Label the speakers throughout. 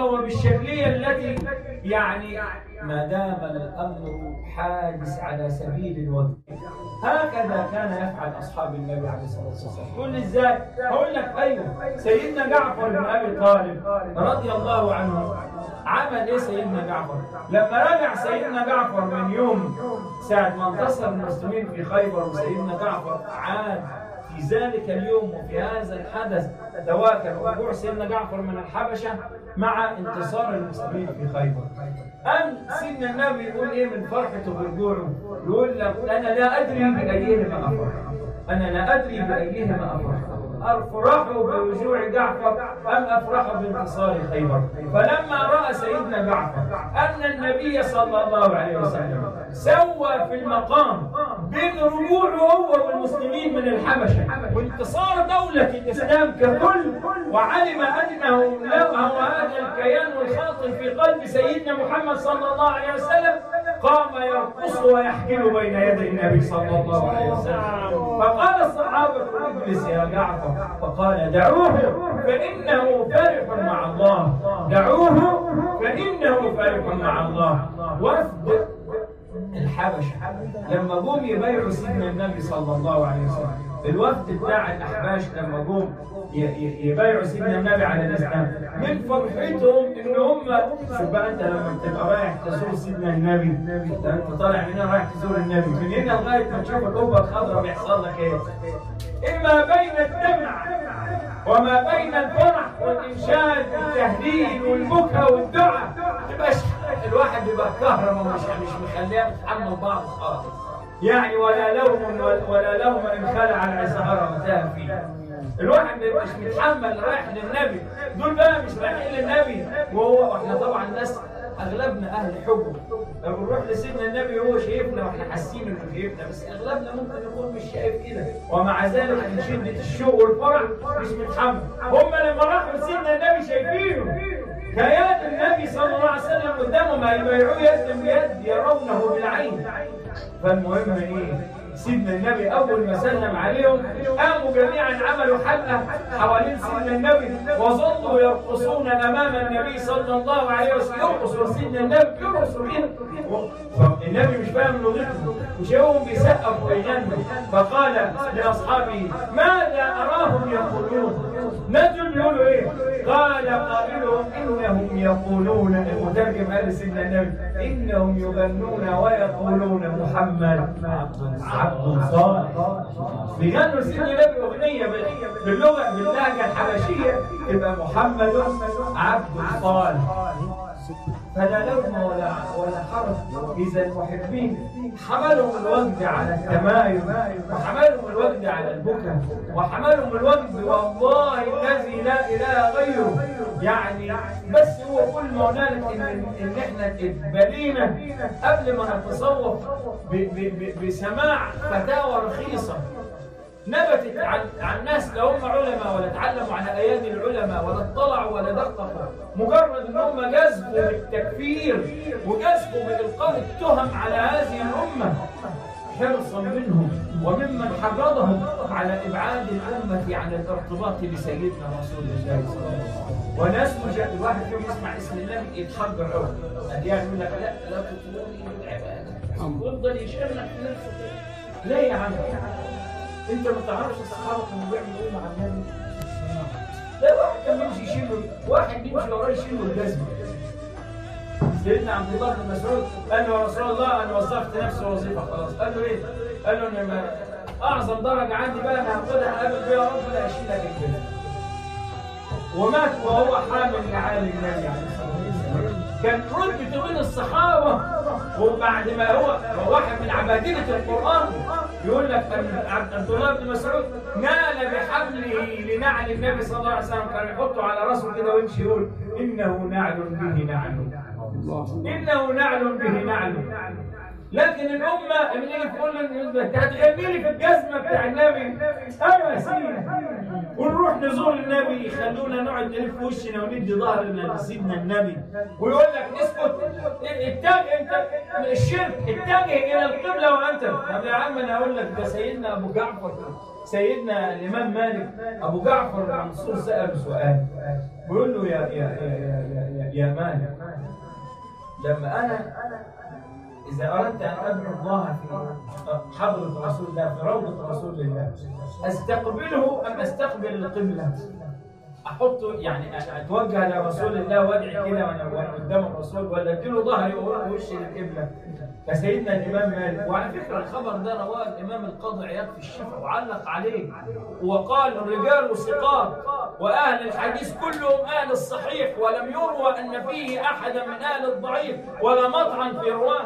Speaker 1: بالصورة وبالشكلية التي يعني ما دام الأمر حادث على سبيل الوجه هكذا كان يفعل أصحاب النبي عليه الصلاة والسلام تقول لي إزاي؟ أقول لك أيوه سيدنا جعفر بن أبي طالب رضي الله عنه عمل إيه سيدنا جعفر؟ لما رجع سيدنا جعفر من يوم ساعة ما انتصر المسلمين في خيبر وسيدنا جعفر عاد في ذلك اليوم وفي هذا الحدث تواكل رجوع سيدنا جعفر من الحبشة مع انتصار المسلمين في خيبر أم سيدنا النبي يقول إيه من فرحته برجوعه يقول لك أنا لا أدري بأيهما أفرح أنا لا أدري بأيهما أفرح أفرح برجوع جعفر أم أفرح بانتصار خيبر فلما رأى سيدنا جعفر أن النبي صلى الله عليه وسلم سوى في المقام بين رجوعه هو والمسلمين من الحبشة وانتصار دولة الإسلام ككل وعلم أنه له هذا الكيان الخاطر في قلب سيدنا محمد صلى الله عليه وسلم قام يرقص ويحكل بين يدي النبي صلى الله عليه وسلم فقال الصحابة اجلس يا جعفر فقال دعوه فإنه فرح مع الله دعوه فإنه فرح مع الله وفد الحبشة لما جم يبايعوا سيدنا النبي صلى الله عليه وسلم الوفد بتاع الأحباش لما جم يبايعوا سيدنا النبي على الإسلام من فرحتهم إن هم شوف بقى أنت لما بتبقى رايح تزور سيدنا النبي ده أنت طالع من هنا رايح تزور النبي من هنا لغاية ما تشوف القبة الخضراء بيحصل لك إيه؟ إما بين الدمع وما بين الفرح والإنشاد والتهليل والبكاء والدعاء تبقاش الواحد بيبقى كهرباء مش مش مخليها تتحمل بعض خالص يعني ولا لوم ولا لوم ان خلع العسارة وتاه فيه الواحد ما يبقاش متحمل رايح للنبي دول بقى مش رايحين للنبي وهو واحنا طبعا ناس اغلبنا اهل حب لما بنروح لسيدنا النبي وهو شايفنا واحنا حاسين انه شايفنا بس اغلبنا ممكن يكون مش شايف كده ومع ذلك من شده الشوق والفرح مش متحمل هم لما راحوا لسيدنا النبي شايفينه كيان النبي صلى الله عليه وسلم قدامهم هيبايعوه يد بيد يرونه بالعين فالمهم ايه سيدنا النبي اول ما سلم عليهم قاموا جميعا عملوا حلقه حوالين سيدنا النبي وظلوا يرقصون امام النبي صلى الله عليه وسلم يرقصوا سيدنا النبي يرقصوا بيه النبي مش فاهم لغتهم وشافهم بيسقفوا ويغنوا فقال لاصحابه ماذا اراهم يقولون نجم يقولوا ايه قال قائلهم انهم يقولون المترجم قال سيدنا النبي انهم يغنون ويقولون محمد عبد صالح بيغنوا سيدنا النبي اغنيه باللغه باللهجه الحبشيه يبقى محمد عبد صالح فلا لوم ولا ولا حرج اذا المحبين حملهم الوجد على التمايم وحملهم الوجد على البكاء وحملهم الوجد والله الذي لا اله غيره يعني بس هو كل ما هنالك ان ان احنا اتبلينا قبل ما نتصوف بسماع فتاوى رخيصه نبتت عن عن ناس لا هم علماء ولا اتعلموا على ايادي العلماء ولا اطلعوا ولا دققوا مجرد ان هم جذبوا بالتكفير وجذبوا بالقاء التهم على هذه الامه حرصا منهم وممن حرضهم على ابعاد الامه عن الارتباط بسيدنا رسول الله صلى الله عليه وسلم وناس مجرد الواحد فيهم يسمع اسم الله يتحجر قوي يعني يقول لك لا لا تطلبوني العباده ويفضل يشمع في نفسه لا يا عم انت ما تعرفش الصحابه كانوا بيعملوا ايه مع النبي لا واحد كان بيمشي يشيله واحد بيمشي وراه يشيله الجزمه سيدنا عبد الله بن مسعود قال له يا رسول الله انا وظفت نفسي وظيفه خلاص قال له ايه؟ قال له ان اعظم درجه عندي بقى انا هاخدها اقابل بيها ربنا اشيلك الجزمه ومات وهو حامل لعالي النبي عليه الصلاه والسلام كان رتبته بين الصحابه وبعد ما هو واحد من عبادله القران يقول لك عبد الله بن مسعود نال بحمله لنعل النبي صلى الله عليه وسلم كان يحطه على راسه كده ويمشي يقول انه نعل به نعل انه نعل به نعل لكن الامه لما نيجي تقول انت هتغني لي في الجزمه بتاع النبي ايوه يا سيدي ونروح نزور النبي يخلونا نقعد نلف وشنا وندي ظهرنا لسيدنا النبي ويقول لك اسكت اتجه انت الشرك اتجه الى القبله وانت طب يا عم انا اقول لك ده سيدنا ابو جعفر سيدنا الامام مالك ابو جعفر المنصور سال سؤال بيقول له يا يا يا, يا, يا مالك لما أنا إذا أردت أن أدعو الله في حضرة رسول الله في روضة رسول الله أستقبله أم أستقبل القبلة؟ احطه يعني اتوجه لرسول الله وادعي كده وانا وانا قدام الرسول ولا اديله ظهري واقول وشي للقبله فسيدنا الامام مالك وعلى فكره الخبر ده رواه الامام القاضي عياض في الشفا وعلق عليه وقال الرجال ثقات واهل الحديث كلهم اهل الصحيح ولم يروى ان فيه احدا من اهل الضعيف ولا مطعن في رواه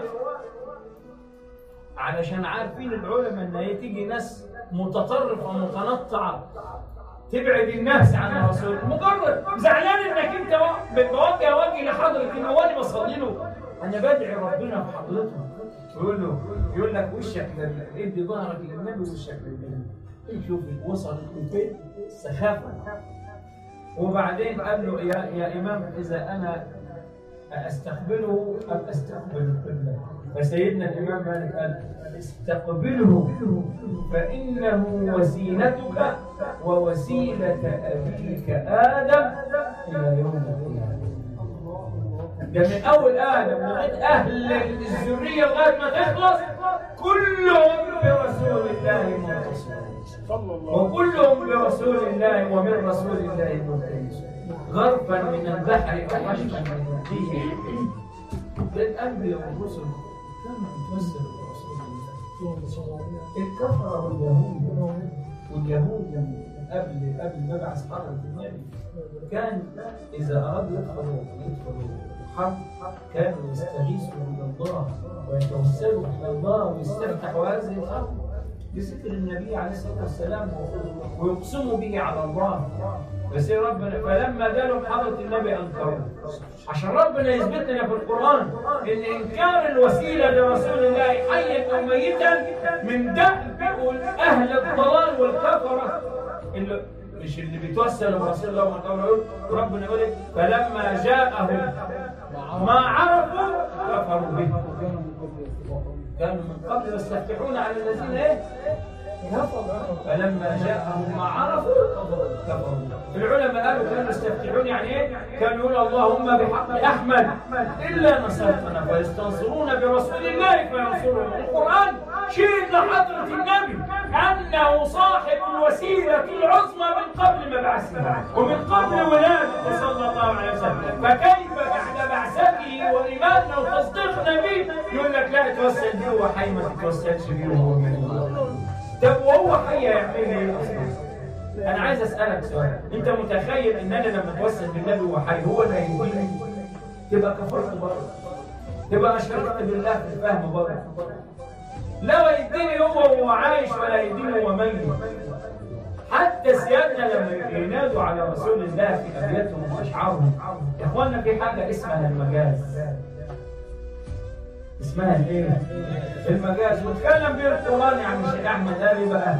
Speaker 1: علشان عارفين العلماء ان هي تيجي ناس متطرفه متنطعه تبعد الناس عن الرسول مجرد زعلان انك انت بتوجه وجهي لحضره ان هو انا بصلي له انا بدعي ربنا في حضرته يقول له يقول لك وشك ادي ظهرك للنبي وشك للنبي شوف وصلت لفين السخافه وبعدين قال له يا يا امام اذا انا استقبله ام استقبل القبله فسيدنا الامام مالك قال استقبله فانه وسيلتك ووسيله ابيك ادم الى يوم القيامه ده من اول ادم لغايه اهل الذريه لغايه ما تخلص كلهم برسول الله منتصرون وكلهم برسول الله ومن رسول الله منتهزون غربا من البحر وحشفا من الدين الانبياء والرسل كانوا يتوسلوا برسول الله الكفره واليهود واليهود قبل قبل مبعث حضرة النبي كان إذا أرادوا يدخلوا يدخلوا حرب كانوا يستغيثوا من الله ويتوسلوا إلى الله ويستفتحوا هذه الحرب بذكر النبي عليه الصلاة والسلام ويقسموا به على الله بس ربنا فلما قالوا حضرة النبي أنكروا عشان ربنا يثبت لنا في القرآن إن إنكار الوسيلة لرسول الله حيا أو ميتا من دأب أهل الضلال والكفرة اللي مش اللي بيتوسلوا برسول الله وما ربنا يقول فلما جاءهم ما عرفوا كفروا به كانوا من قبل يستفتحون على الذين ايه؟ فلما جاءهم ما عرفوا كفروا العلماء قالوا كانوا يستفتحون يعني ايه؟ كانوا يقولوا اللهم بحق احمد الا نصرتنا فيستنصرون برسول الله فينصرهم القران شيء لحضره النبي انه صاحب الوسيله العظمى من قبل مبعثه ومن قبل ولادته صلى الله عليه وسلم فكيف بعد بعثته وايماننا وتصديقنا به يقول لك لا توسل به وهو حي ما تتوسلش به وهو من طب وهو حي يعمل ايه اصلا؟ انا عايز اسالك سؤال انت متخيل ان انا لما اتوسل بالنبي وهو حي هو اللي هيديني تبقى كفرت برضه تبقى اشركت بالله في الفهم برضه لا يديني هو وهو عايش ولا يديني وهو ميت حتى سيادنا لما ينادوا على رسول الله في ابياتهم واشعارهم يا اخوانا في حاجه اسمها المجاز اسمها الايه؟ المجاز واتكلم به القران يا عم الشيخ احمد قال ايه بقى؟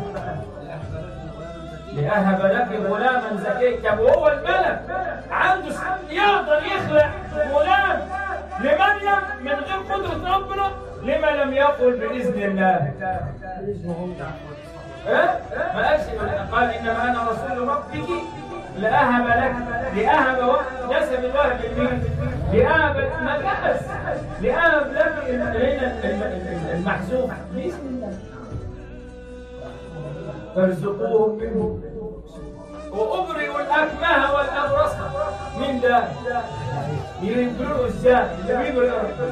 Speaker 1: لأهب لك غلاما زكيا طب وهو الملك عنده يقدر يخلق غلام لمريم من غير قدرة ربنا لما لم يقل بإذن الله ها؟ ما قالش قال إنما أنا رسول ربك لأهب لك لأهب نسب الوهب لمين؟ لأهب مجاز لأهب لك هنا المحذوف بإذن الله فارزقوهم منه وأبرئ الأكمه والأبرص من ده يبرئوا ازاي؟ اللي بيبرئ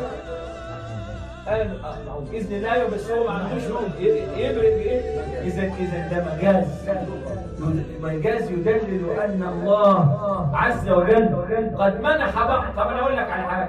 Speaker 1: قال باذن الله بس هو ما عندوش يبرئ بايه؟ اذا اذا ده مجاز مجاز يدلل ان الله عز وجل قد منح بعض طب انا اقول لك على حاجه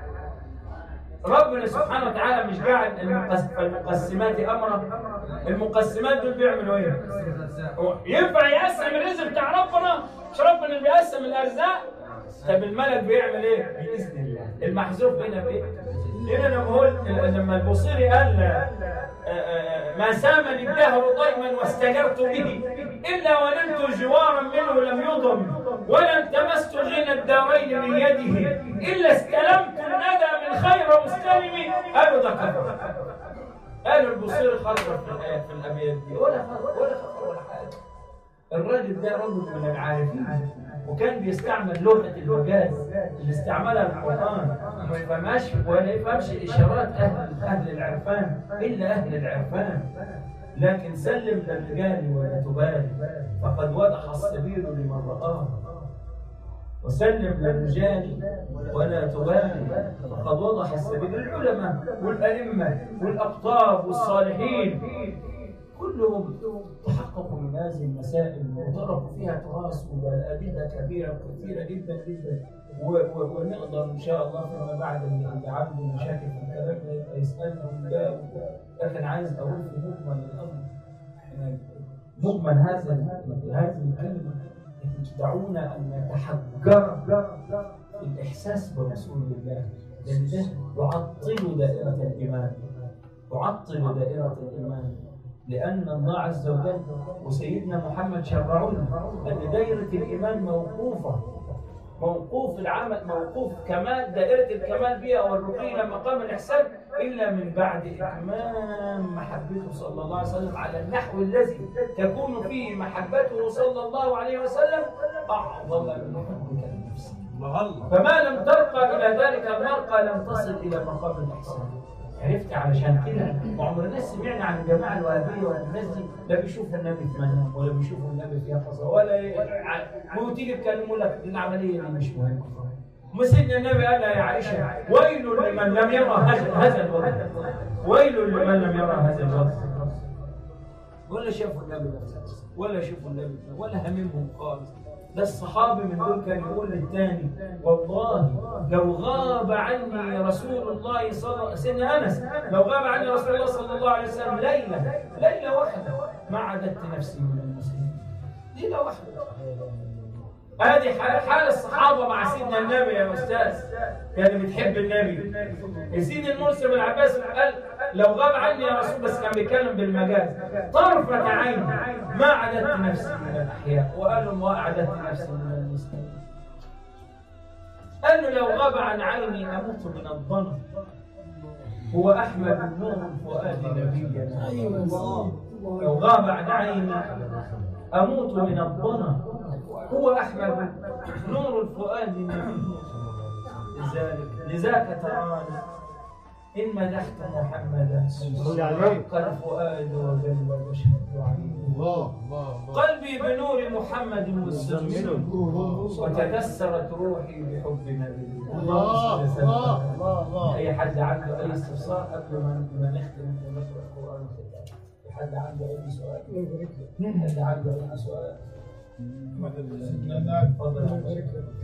Speaker 1: ربنا سبحانه وتعالى مش جاعل المقسمات امرا المقسمات دول بيعملوا ايه؟ ينفع يقسم الرزق بتاع ربنا مش ربنا اللي بيقسم الارزاق طب الملك بيعمل ايه؟ باذن الله المحذوف هنا بايه؟ هنا لما هو لما البوصيري قال ما سامني الدهر ضيما واستجرت به الا ونلت جوارا منه لم يضم ولا التمست غنى الدارين من يده الا استلمت الندى من خير مستلم قالوا ده كفر قالوا البوصيري خرج في الايات في الابيات دي ولا خرج ولا خرج ولا حاجه الراجل ده رجل من العارفين وكان بيستعمل لغة المجاز اللي استعملها القرآن ما يفهمهاش ولا يفهمش إشارات أهل أهل العرفان إلا أهل العرفان لكن سلم للرجال ولا تبالي فقد وضح السبيل لمن رآه وسلم للرجال ولا تبالي فقد وضح السبيل العلماء والأئمة والأقطاب والصالحين كلهم تحققوا من هذه المسائل وتركوا فيها تراث وأدلة كبيرة وكثيرة جدا جدا و- و- ونقدر إن شاء الله فيما بعد اللي اللي عنده مشاكل في الكلام ده يبقى يسألنا ونجاوب لكن عايز أقول في مجمل الأمر إحنا مجمل هذا هذه الكلمة دعونا أن نتحجر الإحساس برسول الله لأن ده يعطل دائرة الإيمان يعطل دائرة الإيمان لأن الله عز وجل وسيدنا محمد شرعوا لنا أن دائرة الإيمان موقوفة موقوف العمل موقوف كمال دائرة الكمال بها والرقي إلى مقام الإحسان إلا من بعد إتمام محبته صلى الله عليه وسلم على النحو الذي تكون فيه محبته صلى الله عليه وسلم أعظم من حبك لنفسك فما لم ترقى إلى ذلك المرقى لم تصل إلى مقام الإحسان عرفت علشان كده وعمرنا سمعنا عن الجماعه الوهابيه والناس دي لا بيشوفوا النبي في منام ولا بيشوفوا النبي في يقظه ولا ي- ع- وتيجي تكلموا لك دي العمليه دي مش مهمه ما سيدنا النبي قال لها يا عائشه ويل لمن لم يرى هذا هذا الوضع ويل لمن لم يرى هذا الوضع ولا شافوا النبي نفسه ولا شافوا النبي ولا هممهم خالص ده الصحابي من دول كان يقول للتاني والله لو غاب عني رسول الله صلى سيدنا انس لو غاب عني رسول الله صلى الله عليه وسلم ليله ليله واحده ما عددت نفسي من المسلمين ليله واحده هذه حال حال الصحابه مع سيدنا النبي يا استاذ كان بتحب النبي سيدي المرسل بن عباس قال لو غاب عني يا رسول بس كان بيتكلم بالمجاز طرفة عين ما عددت نفسي من الأحياء وقال له ما أعددت نفسي من المسلمين قال له لو غاب عن عيني أموت من الظن هو أحمد نور الفؤاد نبينا لو غاب عن عيني أموت من الظن هو أحمد نور الفؤاد نبينا لذلك لذاك تراني إن مدحت محمدا رق الفؤاد وجل وشد عيني
Speaker 2: الله الله الله
Speaker 1: قلبي بنور محمد مستمر وتكسرت روحي بحب نبي
Speaker 2: الله الله الله الله
Speaker 1: اي حد عنده اي استفسار قبل ما ما نختم ونقرا القران الكريم في حد عنده اي سؤال حد عنده اي سؤال تفضل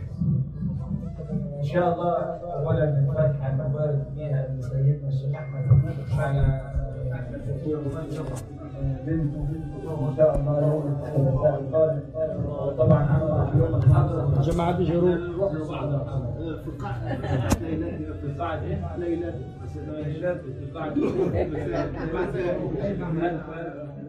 Speaker 1: ان شاء الله اولا الفاتحه نبارك فيها لسيدنا الشيخ احمد على بنته ان شاء الله يوم الثلاثاء القادم وطبعا عمل يوم الحضره
Speaker 3: جماعة جروب
Speaker 1: نروح له بعد
Speaker 4: في القاعة في القاعة ليلة ليلة في القاعة